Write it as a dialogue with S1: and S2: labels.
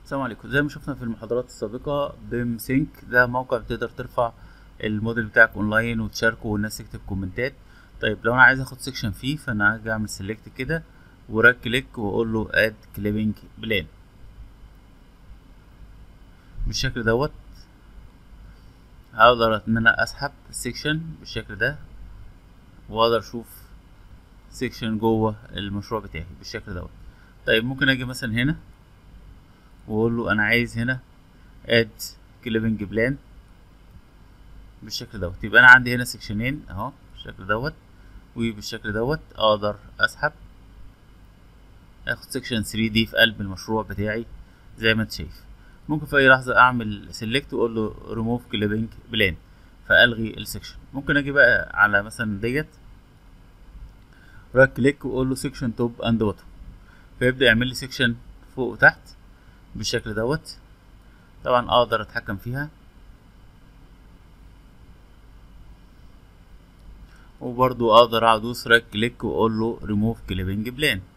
S1: السلام عليكم زي ما شفنا في المحاضرات السابقة بيم سينك ده موقع تقدر ترفع الموديل بتاعك اونلاين وتشاركه والناس تكتب كومنتات طيب لو انا عايز اخد سيكشن فيه فانا هاجي اعمل سيلكت كده ورايت كليك واقول له اد كليبنج بلان بالشكل دوت هقدر ان انا اسحب السيكشن بالشكل ده واقدر اشوف سيكشن جوه المشروع بتاعي بالشكل دوت طيب ممكن اجي مثلا هنا واقول له انا عايز هنا اد كليبنج بلان بالشكل دوت يبقى انا عندي هنا سكشنين اهو بالشكل دوت وبالشكل دوت اقدر اسحب اخد سكشن 3 دي في قلب المشروع بتاعي زي ما انت شايف ممكن في اي لحظه اعمل سيلكت واقول له ريموف كليبنج بلان فالغي السكشن ممكن اجي بقى على مثلا ديت رايت كليك واقول له سكشن توب اند بوتوم فيبدا يعمل لي سكشن فوق وتحت بالشكل دوت طبعا اقدر اتحكم فيها وبرضو اقدر ادوس رايت كليك واقول له ريموف كليبنج بلان